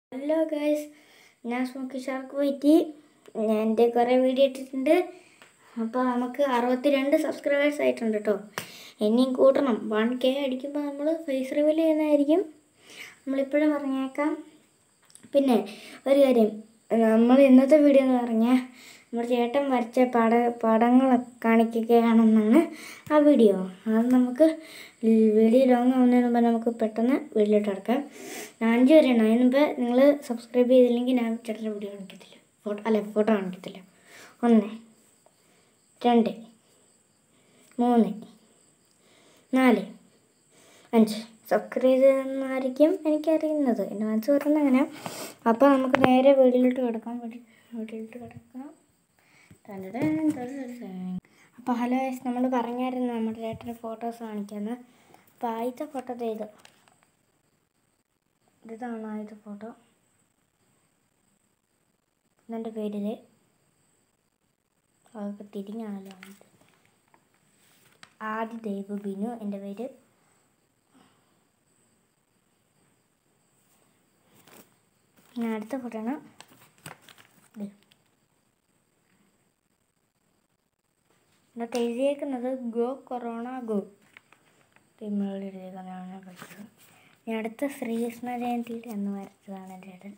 Hello guys ഞാൻ Smoky Shark പോയിട്ട് ഞാൻ എൻ്റെ കുറേ വീഡിയോ ഇട്ടിട്ടുണ്ട് അപ്പോൾ നമുക്ക് അറുപത്തി രണ്ട് സബ്സ്ക്രൈബേഴ്സ് ആയിട്ടുണ്ട് കേട്ടോ ഇനിയും കൂട്ടണം വൺ കെ അടിക്കുമ്പോൾ നമ്മൾ ഫേസ് റിവീൽ ചെയ്യുന്നതായിരിക്കും നമ്മളിപ്പോഴും പറഞ്ഞേക്കാം പിന്നെ ഒരു കാര്യം നമ്മൾ ഇന്നത്തെ വീഡിയോ എന്ന് പറഞ്ഞാൽ നമ്മുടെ ചേട്ടൻ വരച്ച പട പടങ്ങൾ കാണിക്കുകയാണെന്നാണ് ആ വീഡിയോ അത് നമുക്ക് വീഡിയോ ലോങ് ആവുന്നതിന് മുമ്പ് നമുക്ക് പെട്ടെന്ന് വീട്ടിലോട്ട് കിടക്കാം ഞാൻ അഞ്ച് വരെയാണ് അതിന് മുമ്പ് നിങ്ങൾ സബ്സ്ക്രൈബ് ചെയ്തില്ലെങ്കിൽ ഞാൻ ചേട്ടൻ്റെ വീഡിയോ കാണിക്കത്തില്ല ഫോട്ടോ അല്ല ഫോട്ടോ കാണിക്കത്തില്ല ഒന്ന് രണ്ട് മൂന്ന് നാല് അഞ്ച് സബ്സ്ക്രൈബ് ചെയ്യുന്നതായിരിക്കും എനിക്കറിയുന്നത് എൻ്റെ മനസ്സ് പറയുന്നത് അങ്ങനെ അപ്പോൾ നമുക്ക് നേരെ വീട്ടിലോട്ട് കിടക്കാം വീട്ടിൽ വീട്ടിലോട്ട് കിടക്കാം അപ്പോൾ ഹലോ എസ് നമ്മൾ പറഞ്ഞായിരുന്നു നമ്മുടെ ചേട്ടൻ്റെ ഫോട്ടോസ് കാണിക്കാമെന്ന് അപ്പോൾ ആദ്യത്തെ ഫോട്ടോ ഇത് ഇതാണ് ആദ്യത്തെ ഫോട്ടോ എൻ്റെ പേരിൽ അതൊക്കെ തിരിഞ്ഞാണല്ലോ വന്നത്. ആദ്യ ദേവ് ബിനു എൻ്റെ പേര് പിന്നെ അടുത്ത ഫോട്ടോ ആണ് ഇത് ഇതിനകത്ത് എഴുതിയേക്കുന്നത് ഗോ കൊറോണ ഗോ തിമ്മകളിൽ എഴുതിയേക്കുന്നതാണ് ഞാൻ പഠിച്ചത് ഇനി അടുത്ത ശ്രീകൃഷ്ണ ജയന്തിയിൽ എന്ന് വരച്ചതാണ് എൻ്റെ ചേട്ടൻ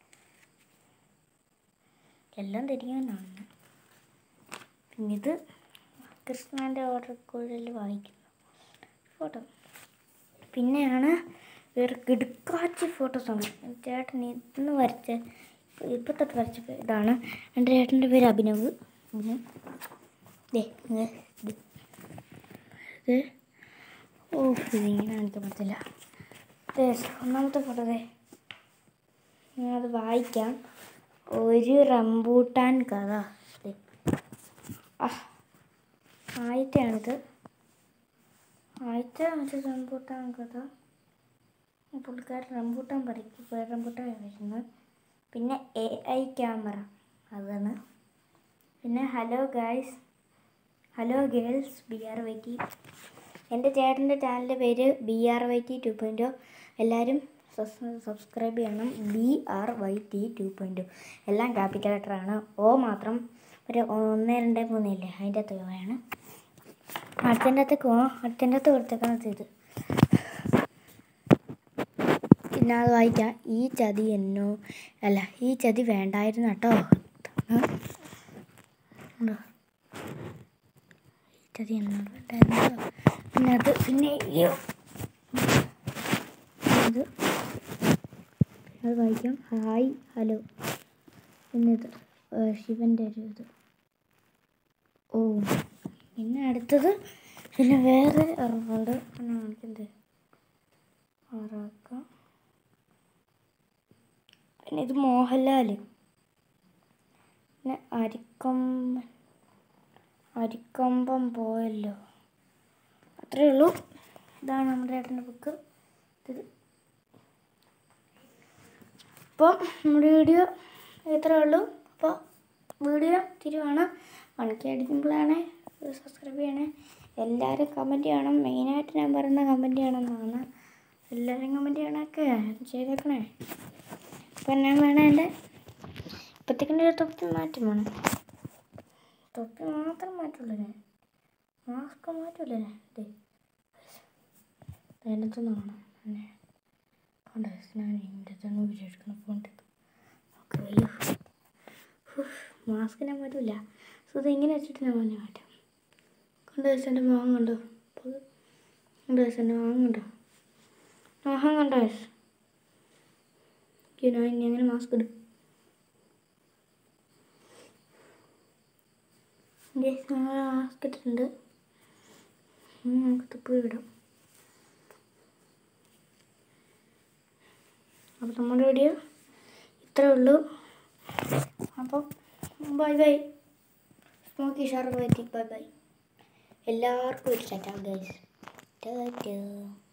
എല്ലാം തിരിഞ്ഞാണ് പിന്നെ ഇത് കൃഷ്ണൻ്റെ ഓർഡർക്കുള്ളിൽ വായിക്കുന്നു ഫോട്ടോ പിന്നെയാണ് വേറെ കിടുക്കാച്ചി ഫോട്ടോസാണ് എൻ്റെ ചേട്ടൻ ഇന്ന് വരച്ച ഇപ്പം തൊട്ട് വരച്ച ഇതാണ് എൻ്റെ ചേട്ടൻ്റെ പേര് അഭിനവ് അഭിനവ് ദേ ഇത് ഇത്. ഇത് ഓ ഇതിങ്ങനെ കാണിക്കാൻ പറ്റില്ല ദേ ഒന്നാമത്തെ ഫോട്ടോ ദേ ഞാനത് വായിക്കാം ഒരു റംബൂട്ടാൻ കഥ ദേ. ആ ആദ്യത്തെയാണിത് ആദ്യത്തെ ഒരു റംബൂട്ടാൻ കഥ പുള്ളിക്കാരൻ റംബൂട്ടാൻ പറിക്കും റംബൂട്ടാൻ വരുന്നത് പിന്നെ എ ഐ ക്യാമറ അതാണ് പിന്നെ hello guys hello girls B R Y T എൻ്റെ ചേട്ടൻ്റെ ചാനലിൻ്റെ പേര് B R Y T two point എല്ലാവരും സബ്സ്ക്രൈബ് ചെയ്യണം B R Y T two point എല്ലാം ക്യാപിറ്റൽ ലെറ്ററാണ് ഓ മാത്രം ഒരു ഒന്ന് രണ്ട് മൂന്ന് ഇല്ലേ അതിൻ്റെ അകത്ത് ഓയാണ് അടുത്തൻ്റെ അകത്തേക്ക് ഓ അടുത്തൻ്റെ അകത്ത് കൊടുത്തേക്കുന്നത് ഇത് പിന്നെ അത് വായിക്കാം ഈ ചതി എന്നോ അല്ല ഈ ചതി വേണ്ടായിരുന്നു കേട്ടോ ഉണ്ടോ ചതി എന്നോട് വേണ്ടായിരുന്നു കേട്ടോ പിന്നെ അത് പിന്നെ അയ്യോ അത് അത് വായിക്കാം ഹായ് ഹലോ പിന്നെ ഇത് ഏഹ് ശിവൻ്റെ ഒരു ഇത് ഓ പിന്നെ അടുത്തത് പിന്നെ വേറെ ഉണ്ട് പിന്നെ കാണിക്കുന്നത് ആറാക്കാം പിന്നെ ഇത് മോഹൻലാൽ പിന്നെ അരിക്കൊമ്പൻ അരിക്കൊമ്പം പോയല്ലോ അത്രയേ ഉള്ളൂ ഇതാണ് നമ്മുടെ ഏട്ടൻ്റെ ബുക്ക് ഇത് അപ്പോൾ നമ്മുടെ വീഡിയോ ഇത്രയേ ഉള്ളൂ അപ്പോൾ വീഡിയോ തിരുവാണ് മണിക്ക് അടിക്കുമ്പോഴാണ് സബ്സ്ക്രൈബ് ചെയ്യണേ എല്ലാവരും കമൻറ്റ് ചെയ്യണം മെയിനായിട്ട് ഞാൻ പറയുന്ന കമൻറ്റ് ചെയ്യണമെന്നാണ് എല്ലാവരും കമൻറ്റ് ചെയ്യണമൊക്കെ ചെയ്തേക്കണേ അപ്പം ഞാൻ വേണം എൻ്റെ ഇപ്പോഴത്തേക്കിൻ്റെ ഒരു തൊപ്പി മാറ്റം വേണം തൊപ്പി മാത്രം മാറ്റുള്ളൂ ഞാൻ മാസ്ക് മാറ്റില്ല ഞാൻ ദേ അതിനകത്തൊന്നും വേണം പിന്നെ കണ്ടോ ഞാൻ ഇതിൻ്റെ തന്നെ വിചാരിക്കണം പോകേണ്ടത് ഓക്കെ അയ്യോ മാസ്ക് ഞാൻ മാറ്റില്ല സോ ഇത് ഇങ്ങനെ വെച്ചിട്ട് ഞാൻ തന്നെ മാറ്റാം കണ്ടോ എൻ്റെ മോഹം കണ്ടോ കണ്ടോ എൻ്റെ മോഹം കണ്ടോ മോഹം കണ്ടോ അയ്യോ ഞാൻ ഇനി അങ്ങനെ മാസ്ക് ഇടും മാസ്ക് ഇട്ടിട്ടുണ്ട് ഇനി നമുക്ക് തുപ്പി വിടാം അപ്പോൾ നമ്മുടെ വീഡിയോ ഇത്രേ ഉള്ളൂ അപ്പോൾ ബൈ ബൈ സ്മോക്കി ഷാർക്ക് പറ്റി ബൈ ബൈ എല്ലാവർക്കും ഒരു ചാറ്റാ ഗൈസ് ടാറ്റാ